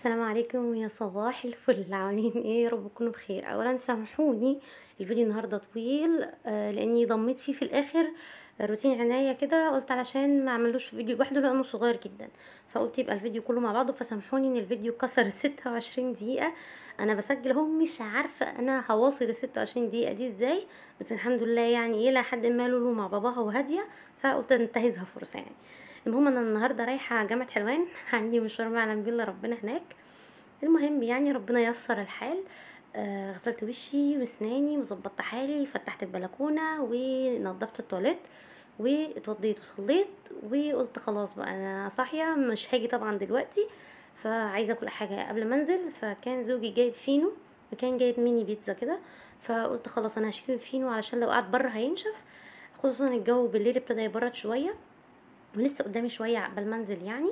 السلام عليكم يا صباح الفل عاملين ايه يا رب تكونوا بخير اولا سامحوني الفيديو النهارده طويل آه لاني ضميت فيه في الاخر روتين عناية كده قلت علشان ما اعملوش فيديو لوحده لانه صغير جدا فقلت يبقى الفيديو كله مع بعضه فسامحوني ان الفيديو كسر ستة وعشرين دقيقة انا بسجل اهو مش عارفة انا هواصل الستة وعشرين دقيقة دي ازاي بس الحمد لله يعني ايه لحد ما لولو مع باباها وهادية فقلت انتهزها فرصة يعني المهم انا النهارده رايحه جامعه حلوان عندي مشوار مع نبيل ربنا هناك المهم يعني ربنا ييسر الحال آه غسلت وشي واسناني وظبطت حالي فتحت البلكونه ونضفت التواليت واتوضيت وصليت وقلت خلاص بقى انا صاحيه مش هاجي طبعا دلوقتي فعايزه اكل حاجه قبل ما انزل فكان زوجي جايب فينو وكان جايب ميني بيتزا كده فقلت خلاص انا هشيل الفينو علشان لو قعد بره هينشف خصوصا الجو بالليل ابتدى يبرد شويه ولسه قدامي شويه عقبال ما انزل يعني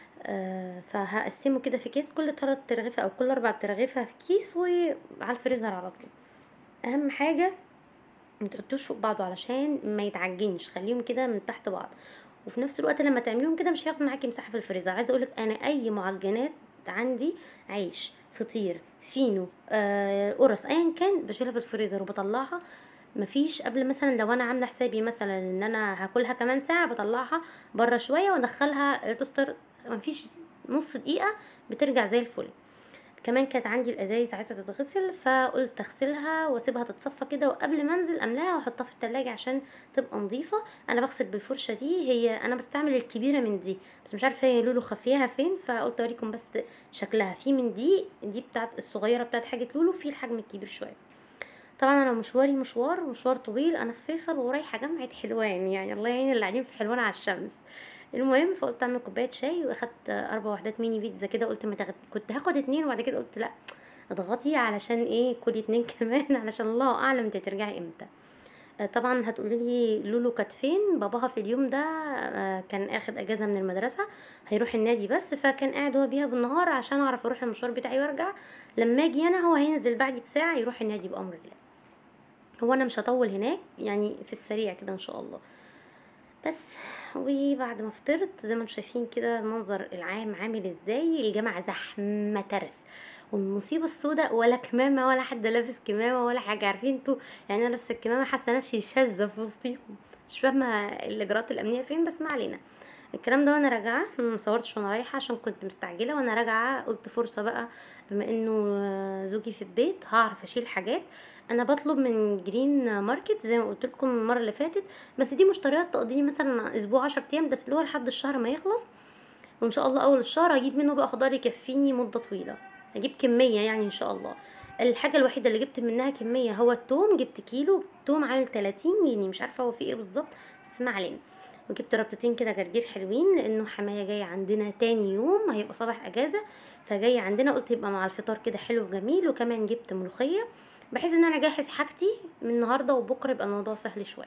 آه فهقسمه كده في كيس كل تلات ترغيفة او كل اربع ترغيفة في كيس وعلى الفريزر على طول اهم حاجة متحطوش فوق بعضه علشان ما يتعجنش خليهم كده من تحت بعض وفي نفس الوقت لما تعمليهم كده مش هياخد معاكي مساحة في الفريزر عايزة اقولك انا اي معجنات عندي عيش فطير فينو آه قرص ايا كان بشيلها في الفريزر وبطلعها مفيش قبل مثلا لو انا عامله حسابي مثلا ان انا هاكلها كمان ساعه بطلعها بره شويه وادخلها التوستر مفيش نص دقيقه بترجع زي الفل كمان كانت عندي الازايز عايزه تتغسل فقلت اغسلها واسيبها تتصفى كده وقبل ما انزل املاها واحطها في التلاجة عشان تبقى نظيفه انا بغسل بالفرشه دي هي انا بستعمل الكبيره من دي بس مش عارفه هي لولو خفيها فين فقلت اوريكم بس شكلها في من دي دي بتاعت الصغيره بتاعت حاجه لولو في الحجم الكبير شويه طبعا انا مشواري مشوار مشوار طويل انا في فيصل ورايحه جامعه حلوان يعني الله يعين اللي قاعدين في حلوان على الشمس المهم فقلت اعمل كوبايه شاي واخدت اربع وحدات ميني بيتزا كده قلت ما تغد... كنت هاخد اتنين وبعد كده قلت لا اضغطي علشان ايه كلي اتنين كمان علشان الله اعلم انت هترجعي امتى طبعا هتقولي لي لولو كانت فين باباها في اليوم ده كان اخد اجازه من المدرسه هيروح النادي بس فكان قاعد هو بيها بالنهار عشان اعرف اروح المشوار بتاعي وارجع لما اجي انا هو هينزل بعدي بساعه يروح النادي بامر الله هو انا مش هطول هناك يعني في السريع كده ان شاء الله بس وبعد ما فطرت زي ما انتم شايفين كده المنظر العام عامل ازاي الجامعه زحمه ترس والمصيبه السوداء ولا كمامه ولا حد لابس كمامه ولا حاجه عارفين انتوا يعني انا لابسه الكمامه حاسه نفسي شاذه في وسطيهم مش فاهمه الاجراءات الامنيه فين بس ما علينا الكلام ده وانا راجعه ما صورتش وانا رايحه عشان كنت مستعجله وانا راجعه قلت فرصه بقى بما انه زوجي في البيت هعرف اشيل حاجات انا بطلب من جرين ماركت زي ما قلت لكم المره اللي فاتت بس دي مشتريات تقضيني مثلا اسبوع عشر ايام بس اللي هو لحد الشهر ما يخلص وان شاء الله اول الشهر اجيب منه بقى خضار يكفيني مده طويله اجيب كميه يعني ان شاء الله الحاجه الوحيده اللي جبت منها كميه هو التوم جبت كيلو توم عامل 30 جنيه مش عارفه هو في ايه بالظبط بس ما علينا وجبت ربطتين كده جرجير حلوين لانه حمايه جايه عندنا تاني يوم هيبقى صباح اجازه فجايه عندنا قلت يبقى مع الفطار كده حلو وجميل وكمان جبت ملوخيه بحيث ان انا اجهز حاجتي من النهارده وبكره يبقى الموضوع سهل شويه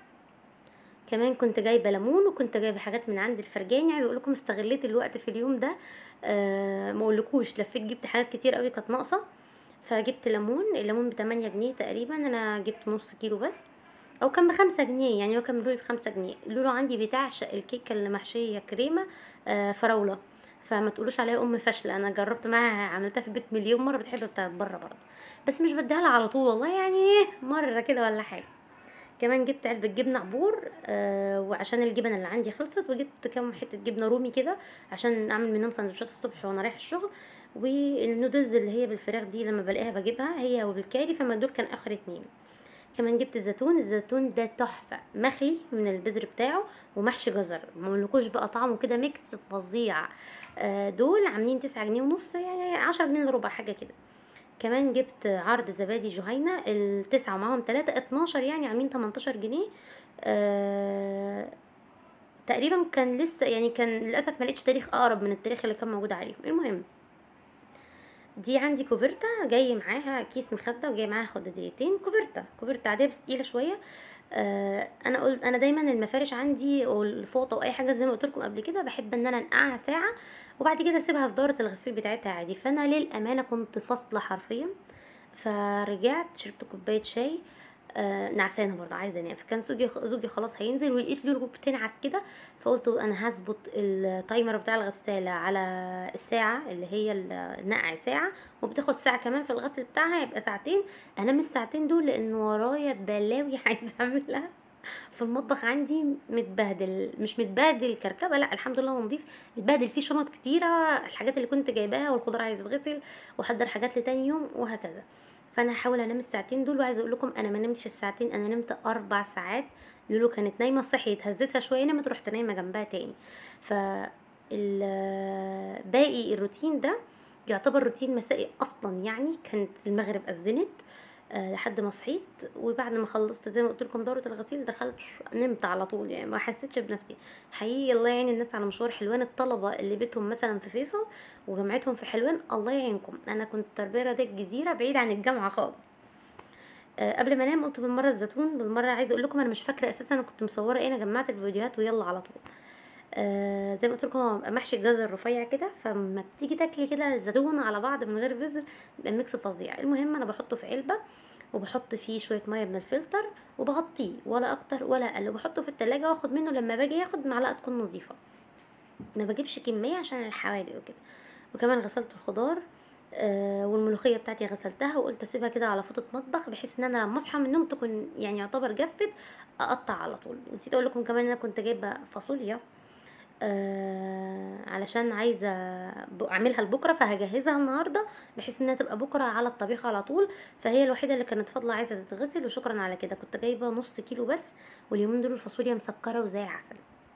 كمان كنت جايبه ليمون وكنت جايبه حاجات من عند الفرجاني عايزه اقول لكم استغليت الوقت في اليوم ده آه ما اقولكوش لفيت جبت حاجات كتير قوي كانت ناقصه فجبت ليمون الليمون بتمانية جنيه تقريبا انا جبت نص كيلو بس او كان بخمسة جنيه يعني هو كان لولو بخمسة جنيه لولو عندي بتعشق الكيكه اللي محشيه كريمه آه فراوله فما تقولوش عليها ام فاشله انا جربت معاها عملتها في البيت مليون مره بتحب بتاعت بره برضه بس مش بديها لها على طول والله يعني مره كده ولا حاجه كمان جبت علبة جبنة عبور آه وعشان الجبن اللي عندي خلصت وجبت كام حتة جبنة رومي كده عشان اعمل منهم سندوتشات الصبح وانا رايح الشغل والنودلز اللي هي بالفراخ دي لما بلاقيها بجيبها هي وبالكاري فما دول كان اخر اتنين كمان جبت الزيتون الزيتون ده تحفة مخلي من البذر بتاعه ومحشي جزر مقولكوش بقى طعمه كده ميكس فظيع آه دول عاملين تسعة جنيه ونص يعني عشرة جنيه الا ربع حاجة كده كمان جبت عرض زبادي جهينة التسعة معاهم تلاتة اتناشر يعني عاملين تمنتاشر جنيه آه تقريبا كان لسه يعني كان للأسف ملقتش تاريخ أقرب من التاريخ اللي كان موجود عليهم المهم دي عندي كوفرتا جاي معاها كيس مخده وجاي معاها خداديتين كوفرتا كوفرتا عاديه بس تقيله شويه آه انا قلت انا دايما المفارش عندي والفوطه واي حاجه زي ما قلت لكم قبل كده بحب ان انا انقعها ساعه وبعد كده اسيبها في دوره الغسيل بتاعتها عادي فانا للامانه كنت فاصله حرفيا فرجعت شربت كوبايه شاي آه نعسانه برضه عايزه انام فكان زوجي زوجي خلاص هينزل ولقيت لولو بتنعس كده فقلت انا هظبط التايمر بتاع الغساله على الساعه اللي هي النقع ساعه وبتاخد ساعه كمان في الغسل بتاعها يبقى ساعتين انام الساعتين دول لان ورايا بلاوي عايزه اعملها في المطبخ عندي متبهدل مش متبهدل كركبه لا الحمد لله نضيف متبهدل فيه شنط كتيره الحاجات اللي كنت جايباها والخضار عايز يتغسل واحضر حاجات لتاني يوم وهكذا فانا هحاول انام الساعتين دول وعايزه اقول لكم انا ما نمتش الساعتين انا نمت اربع ساعات لولو كانت نايمه صحيت هزتها شويه نمت رحت نايمه جنبها تاني ف باقي الروتين ده يعتبر روتين مسائي اصلا يعني كانت المغرب اذنت آه، لحد ما صحيت وبعد ما خلصت زي ما قلت لكم دوره الغسيل دخلت نمت على طول يعني ما حسيتش بنفسي حقيقي الله يعين الناس على مشوار حلوان الطلبه اللي بيتهم مثلا في فيصل وجامعتهم في حلوان الله يعينكم انا كنت تربيه رياضيه الجزيره بعيد عن الجامعه خالص أه قبل ما انام قلت بالمره الزيتون بالمره عايزه اقول لكم انا مش فاكره اساسا انا كنت مصوره ايه انا جمعت الفيديوهات ويلا على طول آه زي ما قلت لكم محشي الجزر رفيع كده فما بتيجي تاكلي كده الزيتون على بعض من غير بذر بيبقى ميكس فظيع المهم انا بحطه في علبه وبحط فيه شويه ميه من الفلتر وبغطيه ولا اكتر ولا اقل وبحطه في التلاجة واخد منه لما باجي ياخد معلقه تكون نظيفه ما بجيبش كميه عشان الحوادق وكده وكمان غسلت الخضار آه والملوخيه بتاعتي غسلتها وقلت اسيبها كده على فوطه مطبخ بحيث ان انا لما اصحى من النوم تكون يعني يعتبر جفت اقطع على طول نسيت اقول لكم كمان ان انا كنت جايبه فاصوليا آه علشان عايزه اعملها لبكره فهجهزها النهارده بحيث انها تبقى بكره على الطبيخ على طول فهي الوحيده اللي كانت فاضله عايزه تتغسل وشكرا على كده كنت جايبه نص كيلو بس واليومين دول الفاصوليا مسكره وزي العسل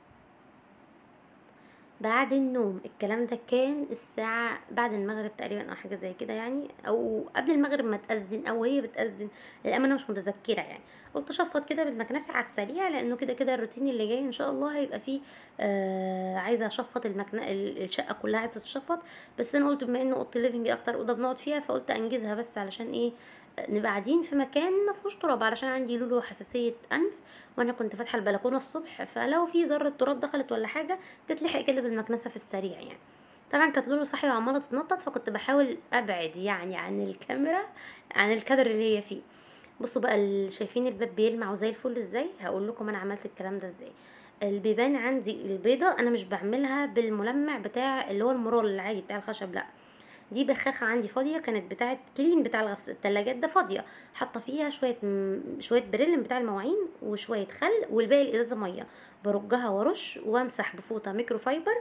بعد النوم الكلام ده كان الساعة بعد المغرب تقريبا او حاجة زي كده يعني او قبل المغرب ما تأذن او هي بتأذن للأمانة مش متذكرة يعني قلت اشفط كده بالمكنسة على السريع لانه كده كده الروتين اللي جاي ان شاء الله هيبقى فيه آه عايزة اشفط المكنة الشقة كلها عايزة تتشفط بس انا قلت بما انه اوضه الليفنج اكتر اوضه بنقعد فيها فقلت انجزها بس علشان ايه نبقى قاعدين في مكان ما فيهوش تراب علشان عندي لولو حساسيه انف وانا كنت فاتحه البلكونه الصبح فلو في ذره تراب دخلت ولا حاجه تتلحق كده بالمكنسه في السريع يعني طبعا كانت لولو صاحيه وعماله تتنطط فكنت بحاول ابعد يعني عن الكاميرا عن الكادر اللي هي فيه بصوا بقى شايفين الباب بيلمع وزي الفل ازاي هقول لكم انا عملت الكلام ده ازاي البيبان عندي البيضه انا مش بعملها بالملمع بتاع اللي هو المرول العادي بتاع الخشب لا دي بخاخه عندي فاضيه كانت بتاعه كلين بتاع الغسل التلاجات ده فاضيه حاطه فيها شويه م... شويه بريل بتاع المواعين وشويه خل والباقي الازازه ميه برجها وارش وامسح بفوطه ميكرو فايبر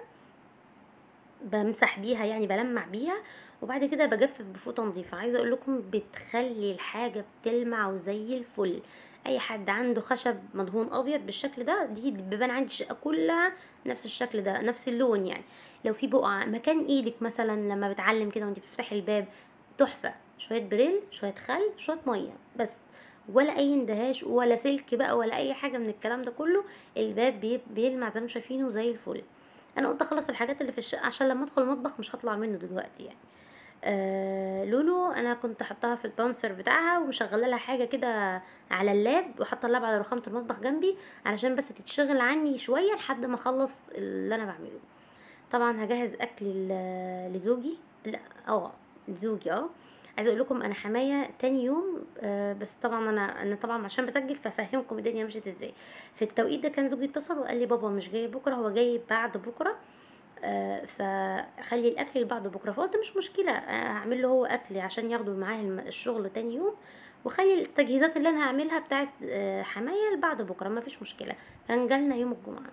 بمسح بيها يعني بلمع بيها وبعد كده بجفف بفوطه نظيفه عايزه اقول لكم بتخلي الحاجه بتلمع وزي الفل اي حد عنده خشب مدهون ابيض بالشكل ده دي بيبان عندي الشقه كلها نفس الشكل ده نفس اللون يعني لو في بقعه مكان ايدك مثلا لما بتعلم كده وانت بتفتحي الباب تحفه شويه بريل شويه خل شويه ميه بس ولا اي اندهاش ولا سلك بقى ولا اي حاجه من الكلام ده كله الباب بيلمع زي ما شايفينه زي الفل انا قلت اخلص الحاجات اللي في الشقه عشان لما ادخل المطبخ مش هطلع منه دلوقتي يعني آه لولو انا كنت حطها في الباونسر بتاعها ومشغله لها حاجه كده على اللاب وحاطه اللاب على رخامه المطبخ جنبي علشان بس تتشغل عني شويه لحد ما اخلص اللي انا بعمله طبعا هجهز اكل لزوجي لا اه لزوجي اه عايزه اقول لكم انا حمايه تاني يوم آه بس طبعا انا انا طبعا عشان بسجل ففهمكم الدنيا مشيت ازاي في التوقيت ده كان زوجي اتصل وقال لي بابا مش جاي بكره هو جاي بعد بكره آه فخلي الاكل لبعد بكره فقلت مش مشكله آه، اعمل له هو اكل عشان ياخده معاه الشغل تاني يوم وخلي التجهيزات اللي انا هعملها بتاعت آه، حمايه لبعد بكره ما فيش مشكله كان جالنا يوم الجمعه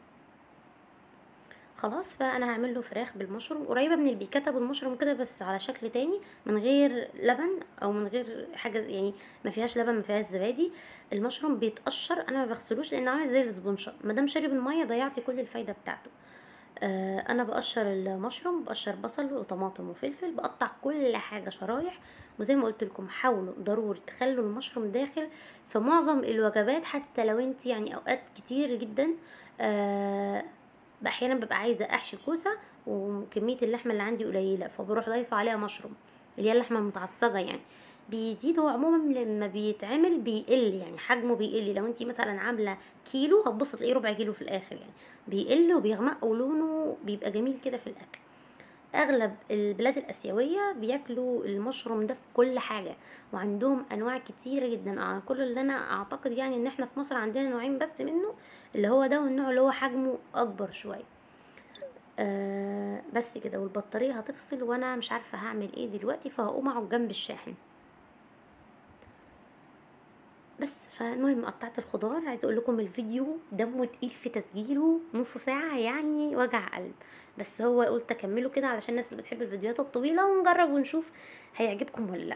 خلاص فانا هعمل له فراخ بالمشروم قريبه من البيكاتا بالمشروم كده بس على شكل تاني من غير لبن او من غير حاجه يعني ما فيهاش لبن ما فيهاش زبادي المشروم بيتقشر انا ما بغسلوش لانه عامل زي الاسبونشه ما دام شرب الميه ضيعتي كل الفايده بتاعته آه انا بقشر المشروم بقشر بصل وطماطم وفلفل بقطع كل حاجه شرايح وزي ما قلت لكم حاولوا ضروري تخلوا المشروم داخل في معظم الوجبات حتى لو انت يعني اوقات كتير جدا آه احيانا ببقى عايزه احشي الكوسه وكميه اللحمه اللي عندي قليله فبروح ضايفه عليها مشروم اللي هي اللحمه المتعصجه يعني بيزيد هو عموما لما بيتعمل بيقل يعني حجمه بيقل لو انت مثلا عامله كيلو هتبص تلاقيه ربع كيلو في الاخر يعني بيقل وبيغمق ولونه بيبقى جميل كده في الاكل اغلب البلاد الاسيويه بياكلوا المشروم ده في كل حاجه وعندهم انواع كتيره جدا آه، كل اللي انا اعتقد يعني ان احنا في مصر عندنا نوعين بس منه اللي هو ده والنوع اللي هو حجمه اكبر شويه آه بس كده والبطاريه هتفصل وانا مش عارفه هعمل ايه دلوقتي فهقوم اقعد جنب الشاحن بس فالمهم قطعت الخضار عايزه اقول لكم الفيديو دمه تقيل في تسجيله نص ساعه يعني وجع قلب بس هو قلت اكمله كده علشان الناس اللي بتحب الفيديوهات الطويله ونجرب ونشوف هيعجبكم ولا لا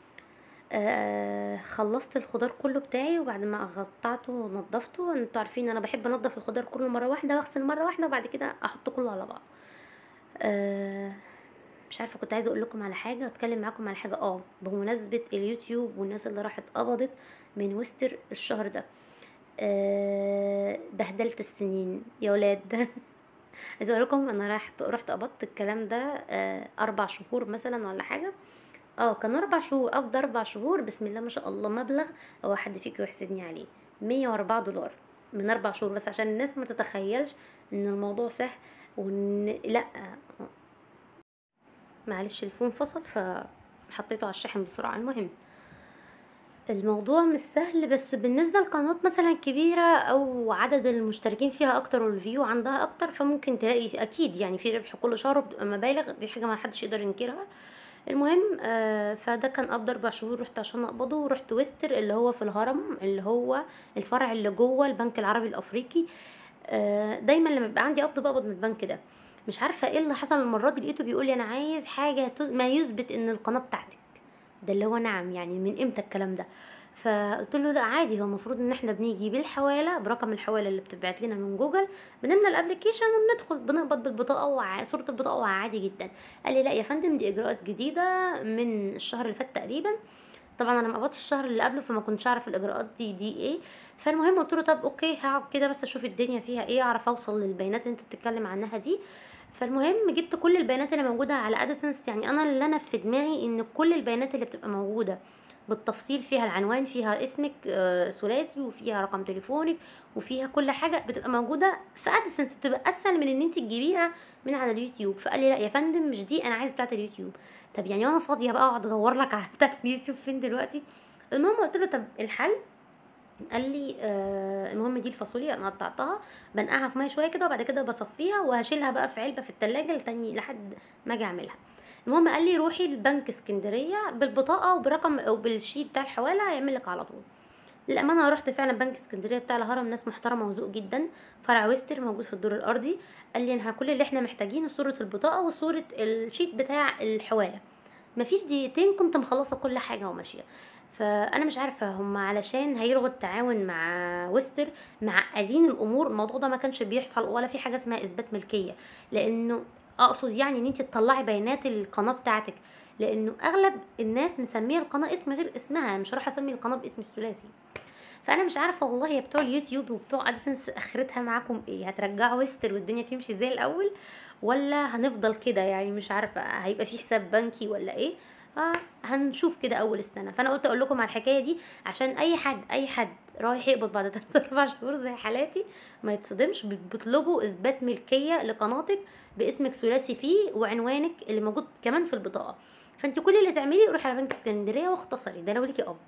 آه خلصت الخضار كله بتاعي وبعد ما قطعته ونضفته انتوا عارفين انا بحب انضف الخضار كله مره واحده واغسل مره واحده وبعد كده احطه كله على بعض آه مش عارفه كنت عايزه اقول لكم على حاجه اتكلم معاكم على حاجه اه بمناسبه اليوتيوب والناس اللي راحت قبضت من وستر الشهر ده أه بهدلت السنين يا ولاد عايزه اقول لكم انا رحت رحت قبضت الكلام ده أه اربع شهور مثلا ولا حاجه اه كان اربع شهور قبض اربع شهور بسم الله ما شاء الله مبلغ هو حد فيكم يحسدني عليه مية واربعة دولار من اربع شهور بس عشان الناس ما تتخيلش ان الموضوع سهل وان لا معلش الفون فصل فحطيته على الشاحن بسرعه المهم الموضوع مش سهل بس بالنسبة لقنوات مثلا كبيرة او عدد المشتركين فيها اكتر والفيو عندها اكتر فممكن تلاقي اكيد يعني في ربح كل شهر وبتبقى مبالغ دي حاجة ما حدش يقدر ينكرها المهم آه فده كان قبض اربع شهور رحت عشان اقبضه ورحت ويستر اللي هو في الهرم اللي هو الفرع اللي جوه البنك العربي الافريقي آه دايما لما بيبقى عندي قبض بقبض من البنك ده مش عارفه ايه اللي حصل المره دي لقيته بيقول لي انا عايز حاجه ما يثبت ان القناه بتاعتك ده اللي هو نعم يعني من امتى الكلام ده فقلت له لا عادي هو المفروض ان احنا بنيجي بالحواله برقم الحواله اللي بتبعت لنا من جوجل بنملى الابلكيشن وبندخل بنقبض بالبطاقه وع... صوره البطاقه عادي جدا قال لي لا يا فندم دي اجراءات جديده من الشهر اللي فات تقريبا طبعا انا ما قبضتش الشهر اللي قبله فما كنتش اعرف الاجراءات دي دي ايه فالمهم قلت له طب اوكي هقعد كده بس اشوف الدنيا فيها ايه اعرف اوصل للبيانات اللي انت بتتكلم عنها دي فالمهم جبت كل البيانات اللي موجوده على ادسنس يعني انا اللي انا في دماغي ان كل البيانات اللي بتبقى موجوده بالتفصيل فيها العنوان فيها اسمك آه، ثلاثي وفيها رقم تليفونك وفيها كل حاجه بتبقى موجوده في ادسنس بتبقى اسهل من ان انت تجيبيها من على اليوتيوب فقال لي لا يا فندم مش دي انا عايز بتاعه اليوتيوب طب يعني انا فاضيه بقى اقعد ادور لك على بتاعه اليوتيوب فين دلوقتي المهم قلت له طب الحل قال لي آه المهم دي الفاصوليا انا قطعتها بنقعها في ميه شويه كده وبعد كده بصفيها وهشيلها بقى في علبه في التلاجة لتاني لحد ما اجي اعملها المهم قال لي روحي البنك اسكندريه بالبطاقه وبرقم او بالشيت بتاع الحواله هيعمل لك على طول للامانه رحت فعلا بنك اسكندريه بتاع الهرم ناس محترمه وذوق جدا فرع ويستر موجود في الدور الارضي قال لي انا كل اللي احنا محتاجينه صوره البطاقه وصوره الشيت بتاع الحواله مفيش دقيقتين كنت مخلصه كل حاجه وماشيه فانا مش عارفه هم علشان هيلغوا التعاون مع ويستر معقدين الامور الموضوع ده ما كانش بيحصل ولا في حاجه اسمها اثبات ملكيه لانه اقصد يعني ان انت تطلعي بيانات القناه بتاعتك لانه اغلب الناس مسميه القناه اسم غير اسمها مش هروح اسمي القناه باسم الثلاثي فانا مش عارفه والله يا بتوع اليوتيوب وبتوع ادسنس اخرتها معاكم ايه هترجعوا ويستر والدنيا تمشي زي الاول ولا هنفضل كده يعني مش عارفه هيبقى في حساب بنكي ولا ايه آه هنشوف كده اول السنه فانا قلت اقول لكم على الحكايه دي عشان اي حد اي حد رايح يقبض بعد 3 4 شهور زي حالاتي ما يتصدمش بيطلبوا اثبات ملكيه لقناتك باسمك ثلاثي فيه وعنوانك اللي موجود كمان في البطاقه فانت كل اللي تعملي روحي على بنك اسكندريه واختصري ده لو ليكي قبض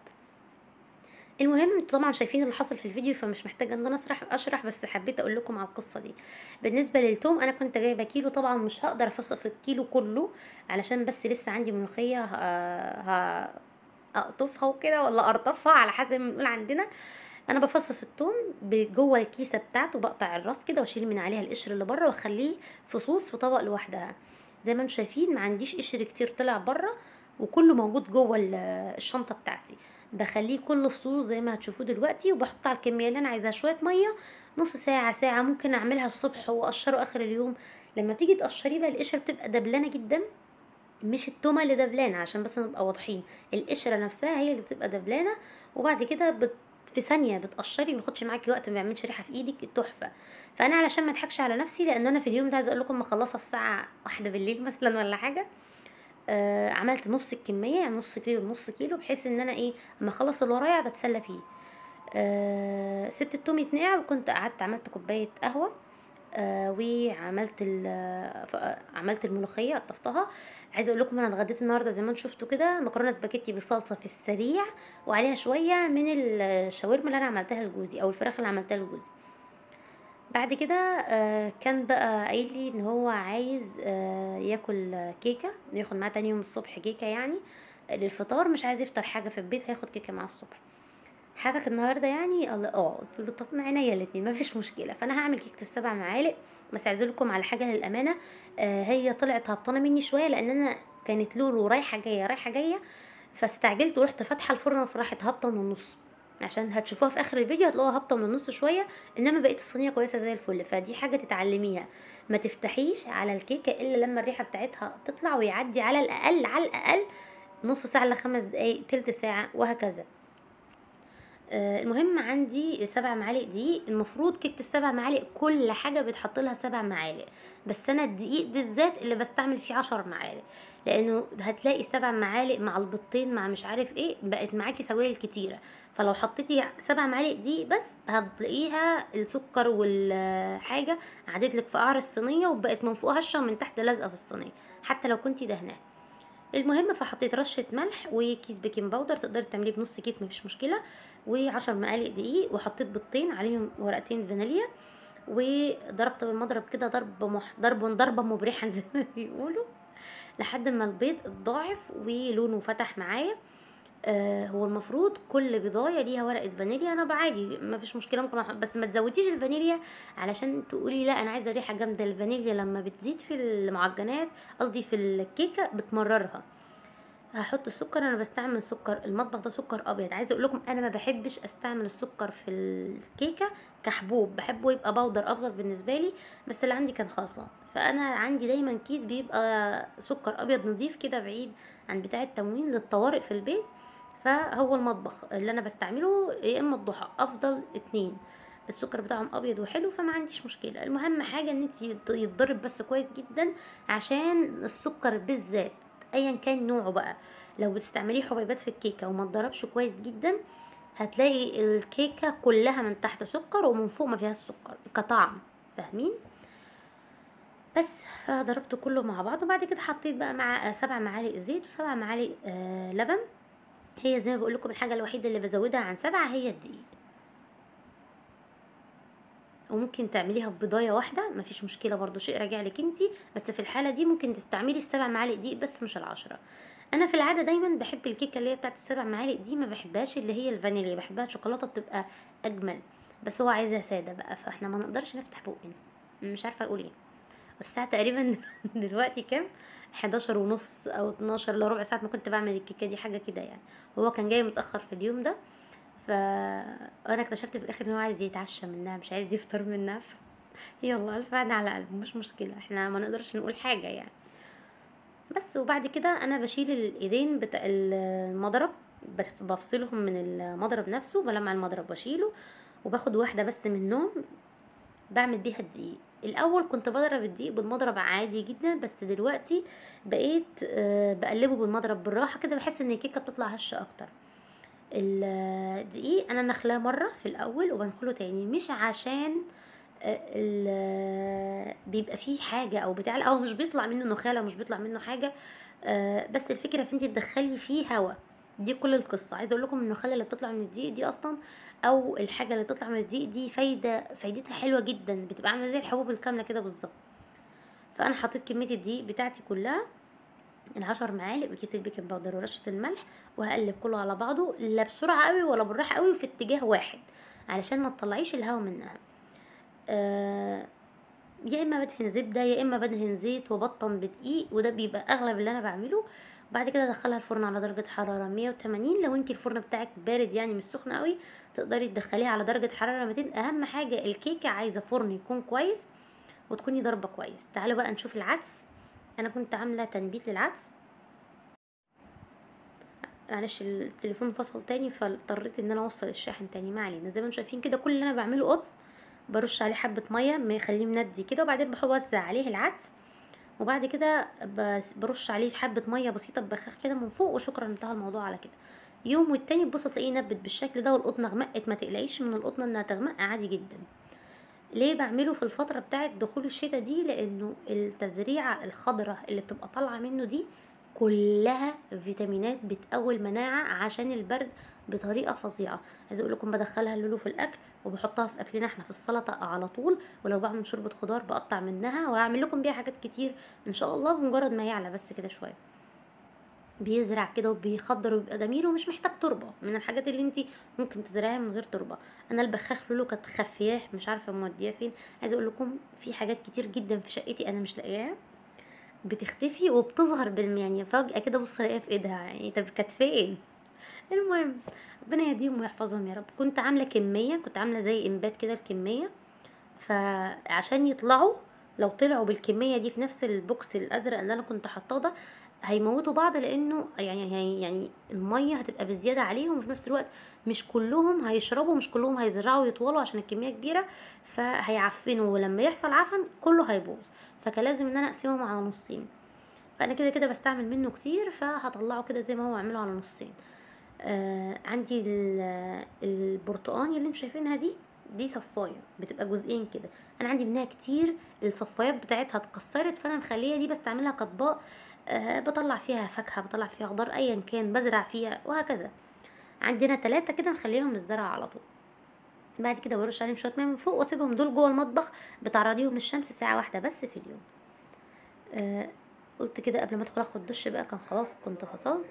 المهم انتوا طبعا شايفين اللي حصل في الفيديو فمش محتاجه ان انا اشرح اشرح بس حبيت اقول لكم على القصه دي بالنسبه للتوم انا كنت جايبه كيلو طبعا مش هقدر افصص الكيلو كله علشان بس لسه عندي ملوخيه ه... اقطفها وكده ولا ارطفها على حسب ما بنقول عندنا انا بفصص التوم جوه الكيسه بتاعته بقطع الراس كده واشيل من عليها القشر اللي بره واخليه فصوص في طبق لوحدها زي ما انتم شايفين ما عنديش قشر كتير طلع بره وكله موجود جوه الشنطه بتاعتي بخليه كله فصوص زي ما هتشوفوه دلوقتي وبحط على الكميه اللي انا عايزاها شويه ميه نص ساعه ساعه ممكن اعملها الصبح واقشره اخر اليوم لما بتيجي تقشريه بقى القشره بتبقى دبلانه جدا مش التومه اللي دبلانه عشان بس نبقى واضحين القشره نفسها هي اللي بتبقى دبلانه وبعد كده بت في ثانيه بتقشري ما ياخدش معاكي وقت ما بيعملش ريحه في ايدك تحفه فانا علشان ما اضحكش على نفسي لان انا في اليوم ده عايزه اقول لكم مخلصه الساعه واحدة بالليل مثلا ولا حاجه آه عملت نص الكميه يعني نص كيلو بنص كيلو بحيث ان انا ايه اما اخلص اللي ورايا اتسلى فيه آه سبت التوم يتنقع وكنت قعدت عملت كوبايه قهوه آه وعملت ال- ف- عملت الملوخيه قطفتها عايزه اقول لكم انا اتغديت النهارده زي ما انتم شفتوا كده مكرونه سباكيتي بالصلصه في السريع وعليها شويه من الشاورما اللي انا عملتها لجوزي او الفراخ اللي عملتها لجوزي بعد كده آه، كان بقى قايل لي ان هو عايز آه، ياكل آه، كيكه ياخد معاه تاني يوم الصبح كيكه يعني آه، للفطار مش عايز يفطر حاجه في البيت هياخد كيكه معاه الصبح حابك النهارده يعني قال اه قلت له طب ما عينيا الاتنين مفيش مشكله فانا هعمل كيكه السبع معالق بس عايزه لكم على حاجه للامانه آه هي طلعت هبطانه مني شويه لان انا كانت لولو رايحه جايه رايحه جايه فاستعجلت ورحت فاتحه الفرن فراحت هابطه من النص عشان هتشوفوها في اخر الفيديو هتلاقوها هابطه من النص شويه انما بقيت الصينيه كويسه زي الفل فدي حاجه تتعلميها ما تفتحيش على الكيكه الا لما الريحه بتاعتها تطلع ويعدي على الاقل على الاقل نص ساعه لخمس دقايق تلت ساعه وهكذا آه، المهم عندي سبع معالق دقيق المفروض كيكه السبع معالق كل حاجه بيتحط لها سبع معالق بس انا الدقيق بالذات اللي بستعمل فيه عشر معالق لانه هتلاقي سبع معالق مع البيضتين مع مش عارف ايه بقت معاكي سوائل كتيره فلو حطيتي سبع معالق دقيق بس هتلاقيها السكر والحاجه عدت لك في قعر الصينيه وبقت من فوق هشه ومن تحت لازقه في الصينيه حتى لو كنتي دهناها المهم فحطيت رشه ملح وكيس بيكنج باودر تقدري تعمليه بنص كيس مفيش مشكله وعشر معالق دقيق وحطيت بيضتين عليهم ورقتين فانيليا وضربت بالمضرب كده ضرب مح... ضرب ضربه مبرحا زي ما بيقولوا لحد ما البيض اتضاعف ولونه فتح معايا آه هو المفروض كل بيضايه ليها ورقه فانيليا انا بعادي ما فيش مشكله ممكن أحط بس ما تزوديش الفانيليا علشان تقولي لا انا عايزه ريحه جامده الفانيليا لما بتزيد في المعجنات قصدي في الكيكه بتمررها هحط السكر انا بستعمل سكر المطبخ ده سكر ابيض عايزه اقول لكم انا ما بحبش استعمل السكر في الكيكه كحبوب بحبه يبقى بودر افضل بالنسبه لي بس اللي عندي كان خاصه فانا عندي دايما كيس بيبقى سكر ابيض نظيف كده بعيد عن بتاع التموين للطوارئ في البيت فهو المطبخ اللي انا بستعمله يا اما الضحى افضل اتنين السكر بتاعهم ابيض وحلو فما عنديش مشكله المهم حاجه ان انت يتضرب بس كويس جدا عشان السكر بالذات ايا كان نوعه بقى لو بتستعمليه حبيبات في الكيكه وما اتضربش كويس جدا هتلاقي الكيكه كلها من تحت سكر ومن فوق ما فيهاش سكر كطعم فاهمين بس فضربت كله مع بعض وبعد كده حطيت بقى مع سبع معالق زيت وسبع معالق آه لبن هي زي ما بقول لكم الحاجه الوحيده اللي بزودها عن سبعة هي الدقيق وممكن تعمليها ببضايه واحده مفيش مشكله برضو شيء راجع لك انتي بس في الحاله دي ممكن تستعملي السبع معالق دقيق بس مش العشرة انا في العاده دايما بحب الكيكه اللي هي بتاعت السبع معالق دي ما بحبهاش اللي هي الفانيليا بحبها شوكولاته بتبقى اجمل بس هو عايزها ساده بقى فاحنا ما نقدرش نفتح بقنا مش عارفه اقول ايه الساعه تقريبا دلوقتي كام 11 ونص او 12 الا ربع ساعه ما كنت بعمل الكيكه دي حاجه كده يعني هو كان جاي متاخر في اليوم ده فانا اكتشفت في الاخر ان هو عايز يتعشى منها مش عايز يفطر منها ف... يلا الف عنا على قلبه مش مشكله احنا ما نقدرش نقول حاجه يعني بس وبعد كده انا بشيل الايدين بتاع المضرب بف- بفصلهم من المضرب نفسه بلمع المضرب واشيله وباخد واحده بس منهم بعمل بيها الدقيق الاول كنت بضرب الدقيق بالمضرب عادي جدا بس دلوقتي بقيت آه، بقلبه بالمضرب بالراحه كده بحس ان الكيكه بتطلع هشه اكتر الدقيق انا نخلاه مره في الاول وبنخله تاني مش عشان آه، ال- بيبقى فيه حاجه او بتاع لا، او مش بيطلع منه نخاله ومش بيطلع منه حاجه آه، بس الفكره في انت تدخلي فيه هوا دي كل القصه عايزه اقول لكم ان النخاله اللي بتطلع من الدقيق دي اصلا او الحاجه اللي بتطلع من الدقيق دي فايده فايدتها حلوه جدا بتبقى عامله زي الحبوب الكامله كده بالظبط فانا حطيت كميه الدقيق بتاعتي كلها العشر معالق وكيس البيكنج باودر ورشه الملح وهقلب كله على بعضه لا بسرعه قوي ولا بالراحه قوي وفي اتجاه واحد علشان ما تطلعيش الهواء منها آه يا اما بدهن زبده يا اما بدهن زيت وبطن بدقيق وده بيبقى اغلب اللي انا بعمله بعد كده ادخلها الفرن على درجه حراره 180 لو انت الفرن بتاعك بارد يعني مش سخن قوي تقدري تدخليها على درجه حراره 200 اهم حاجه الكيكه عايزه فرن يكون كويس وتكوني ضربه كويس تعالوا بقى نشوف العدس انا كنت عامله تنبيت للعدس معلش التليفون فصل تاني فاضطريت ان انا اوصل الشاحن تاني ما علينا زي ما انتم شايفين كده كل اللي انا بعمله قطن برش عليه حبه ميه ما يخليه مندي كده وبعدين بوزع عليه العدس وبعد كده بس- برش عليه حبه ميه بسيطه ببخاخ كده من فوق وشكرا انتهى الموضوع على كده يوم والتاني تبص تلاقيه نبت بالشكل ده والقطنه غمقت ما تقلقيش من القطنه انها تغمق عادي جدا ليه بعمله في الفترة بتاعة دخول الشتاء دي لانه التزريعة الخضراء اللي بتبقى طالعة منه دي كلها فيتامينات بتقوي المناعة عشان البرد بطريقة فظيعة عايزة اقول لكم بدخلها اللولو في الاكل وبحطها في اكلنا احنا في السلطة على طول ولو بعمل شوربة خضار بقطع منها وهعمل لكم بيها حاجات كتير ان شاء الله بمجرد ما يعلى بس كده شوية بيزرع كده وبيخضر وبيبقى جميل ومش محتاج تربه من الحاجات اللي انت ممكن تزرعيها من غير تربه انا البخاخ لولو كانت خفياه مش عارفه موديها فين عايزه اقول لكم في حاجات كتير جدا في شقتي انا مش لاقياها بتختفي وبتظهر بالم يعني فجاه كده بص الاقيها في ايدها يعني طب كانت فين المهم ربنا يهديهم ويحفظهم يا رب كنت عامله كميه كنت عامله زي انبات كده الكميه فعشان يطلعوا لو طلعوا بالكميه دي في نفس البوكس الازرق اللي انا كنت حاطاه ده هيموتوا بعض لانه يعني هي يعني الميه هتبقى بزياده عليهم وفي نفس الوقت مش كلهم هيشربوا مش كلهم هيزرعوا ويطولوا عشان الكميه كبيره فهيعفنوا ولما يحصل عفن كله هيبوظ فكان لازم ان انا اقسمهم على نصين فانا كده كده بستعمل منه كتير فهطلعه كده زي ما هو اعمله على نصين آه عندي ال- البرتقاني اللي انتوا شايفينها دي دي صفايه بتبقى جزئين كده انا عندي منها كتير الصفايات بتاعتها اتكسرت فانا مخليه دي بستعملها كاطباق آه بطلع فيها فاكهه بطلع فيها خضار ايا كان بزرع فيها وهكذا عندنا ثلاثة كده مخليهم للزرع على طول بعد كده برش عليهم شويه ميه من فوق واسيبهم دول جوه المطبخ بتعرضيهم للشمس ساعه واحده بس في اليوم آه قلت كده قبل ما ادخل اخد دش بقى كان خلاص كنت فصلت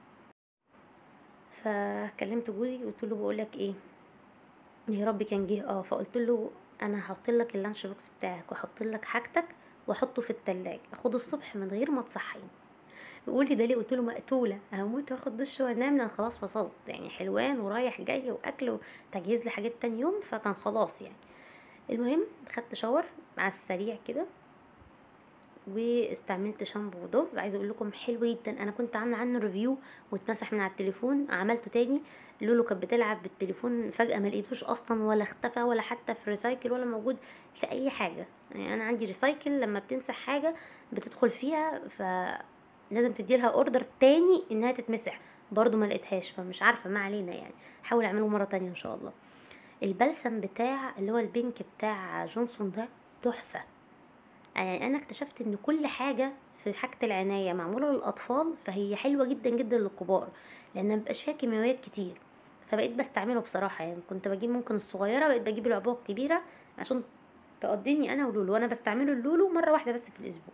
فكلمت جوزي قلت له بقول لك ايه يا رب كان جه اه فقلت له انا هحط لك اللانش بوكس بتاعك واحط لك حاجتك واحطه في التلاجة اخده الصبح من غير ما تصحيني بيقول لي ده ليه قلت له مقتوله هموت واخد دش وانام لان خلاص فصلت يعني حلوان ورايح جاي واكل وتجهيز لحاجات تاني يوم فكان خلاص يعني المهم خدت شاور على السريع كده واستعملت شامبو ودوف عايزه اقول لكم حلو جدا انا كنت عامله عنه ريفيو واتمسح من على التليفون عملته تاني لولو كانت بتلعب بالتليفون فجاه ما لقيتوش اصلا ولا اختفى ولا حتى في ريسايكل ولا موجود في اي حاجه يعني انا عندي ريسايكل لما بتمسح حاجه بتدخل فيها ف لازم تدي لها اوردر تاني انها تتمسح برضو ما لقيتهاش فمش عارفه ما علينا يعني حاول اعمله مره تانية ان شاء الله البلسم بتاع اللي هو البينك بتاع جونسون ده تحفه يعني انا اكتشفت ان كل حاجه في حاجه العنايه معموله للاطفال فهي حلوه جدا جدا للكبار لان مبقاش فيها كيماويات كتير فبقيت بستعمله بصراحه يعني كنت بجيب ممكن الصغيره بقيت بجيب العبوه الكبيره عشان تقضيني انا ولولو وانا بستعمله اللولو مره واحده بس في الاسبوع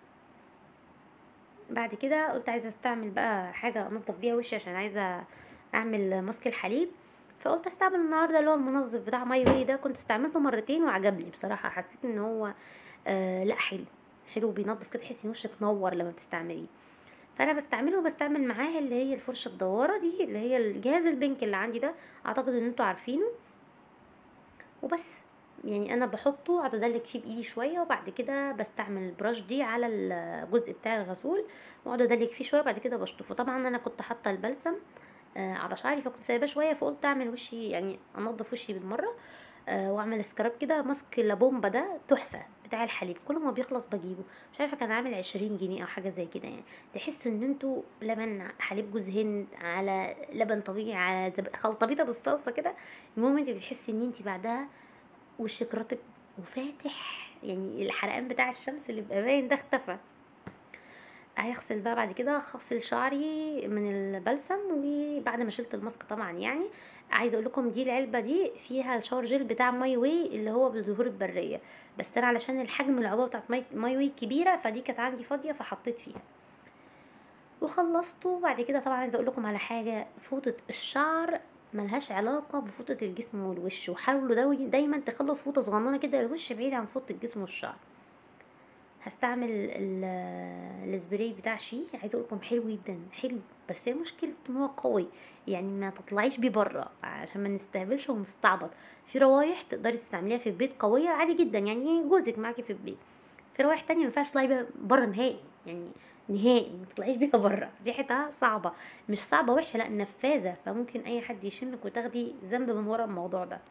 بعد كده قلت عايزه استعمل بقى حاجه انضف بيها وشي عشان عايزه اعمل ماسك الحليب فقلت استعمل النهارده اللي هو المنظف بتاع ماي واي ده كنت استعملته مرتين وعجبني بصراحه حسيت ان هو آه لا حلو حلو بينضف كده تحسي ان وشك نور لما بتستعمليه فانا بستعمله وبستعمل معاه اللي هي الفرشه الدواره دي اللي هي الجهاز البنك اللي عندي ده اعتقد ان انتوا عارفينه وبس يعني انا بحطه اقعد ادلك فيه بايدي شويه وبعد كده بستعمل البراش دي على الجزء بتاع الغسول واقعد ادلك فيه شويه وبعد كده بشطفه طبعا انا كنت حاطه البلسم آه على شعري فكنت سايباه شويه فقلت اعمل وشي يعني انضف وشي بالمره آه واعمل سكراب كده ماسك لابومبا ده تحفه بتاع الحليب كل ما بيخلص بجيبه مش عارفه كان عامل عشرين جنيه او حاجه زي كده يعني تحسوا ان انتوا لبن حليب جوز هند على لبن طبيعي على زب... خلطه بيضه بالصلصه كده المهم انت بتحسي ان انت بعدها وشك رطب وفاتح يعني الحرقان بتاع الشمس اللي بيبقى باين ده اختفى هيغسل بقى بعد كده هغسل شعري من البلسم وبعد ما شلت الماسك طبعا يعني عايزه اقول لكم دي العلبه دي فيها الشاور جel بتاع ماي واي اللي هو بالزهور البريه بس انا علشان الحجم العبوه بتاعت ماي, ماي واي كبيره فدي كانت عندي فاضيه فحطيت فيها وخلصته بعد كده طبعا عايزه اقول لكم على حاجه فوطه الشعر ملهاش علاقة بفوطة الجسم والوش وحاولوا داوي دايما تخلوا فوطة صغننة كده الوش بعيد عن فوطة الجسم والشعر هستعمل ال- السبراي بتاع شي عايزه اقول لكم حلو جدا حلو بس هي مشكلته ان هو قوي يعني ما تطلعيش بيه بره عشان ما نستهبلش ونستعبط في روايح تقدري تستعمليها في البيت قويه عادي جدا يعني جوزك معاكي في البيت في روايح تانية ما ينفعش تطلعي بيها بره نهائي يعني نهائي ما تطلعيش بيها بره ريحتها صعبه مش صعبه وحشه لا نفاذه فممكن اي حد يشمك وتاخدي ذنب من ورا الموضوع ده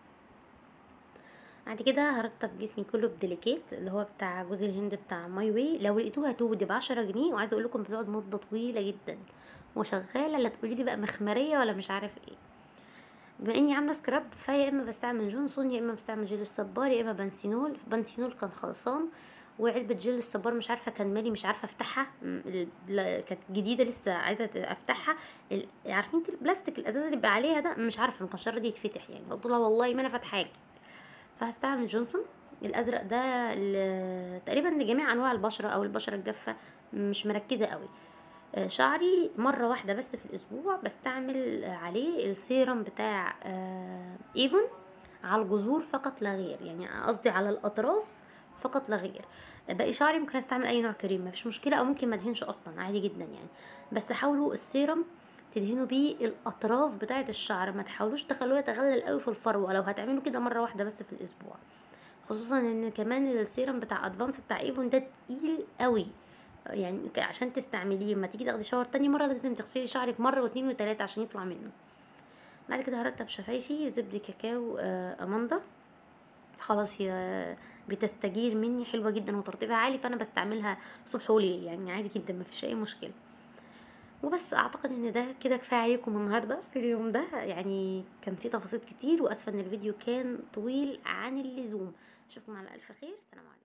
بعد كده هرطب جسمي كله بديليكيت اللي هو بتاع جوز الهند بتاع ماي واي لو لقيتوه هاتوه دي بعشرة جنيه وعايزه اقول لكم بتقعد مده طويله جدا وشغاله لا تقولي لي بقى مخمريه ولا مش عارف ايه بما اني عامله سكراب فيا اما بستعمل جونسون يا اما بستعمل جيل الصبار يا اما بنسينول بنسينول كان خلصان وعلبة جل الصبار مش عارفة كان مالي مش عارفة افتحها م- ال- لا- كانت جديدة لسه عايزة ت- افتحها ال- عارفين انت البلاستيك الازاز اللي بيبقى عليها ده مش عارفة ما كانش راضي يتفتح يعني قلت لها والله ما انا فاتحاك فهستعمل جونسون الازرق ده ل- تقريبا لجميع انواع البشرة او البشرة الجافة مش مركزة قوي آه، شعري مرة واحدة بس في الأسبوع بستعمل عليه السيرم بتاع آه، ايفون على الجذور فقط لا غير يعني قصدي على الأطراف فقط لا غير باقي شعري ممكن استعمل أي نوع كريم مفيش مشكلة أو ممكن ما ادهنش أصلا عادي جدا يعني بس حاولوا السيرم تدهنوا بيه الأطراف بتاعة الشعر ما تحاولوش تخلوه يتغلل قوي في الفروة لو هتعملوا كده مرة واحدة بس في الأسبوع خصوصا ان كمان السيرم بتاع ادفانس بتاع ايفون ده تقيل قوي يعني ك- عشان تستعمليه لما تيجي تاخدي شاور تاني مره لازم تغسلي شعرك مره واتنين وتلاته عشان يطلع منه بعد كده هرتب شفايفي زبدة كاكاو آه، اماندا خلاص هي بتستجير مني حلوه جدا وترطيبها عالي فانا بستعملها صبح وليل يعني عادي جدا مفيش اي مشكله وبس اعتقد ان ده كده كفايه عليكم النهارده في اليوم ده يعني كان فيه تفاصيل كتير واسفه ان الفيديو كان طويل عن اللزوم اشوفكم على الف خير سلام عليكم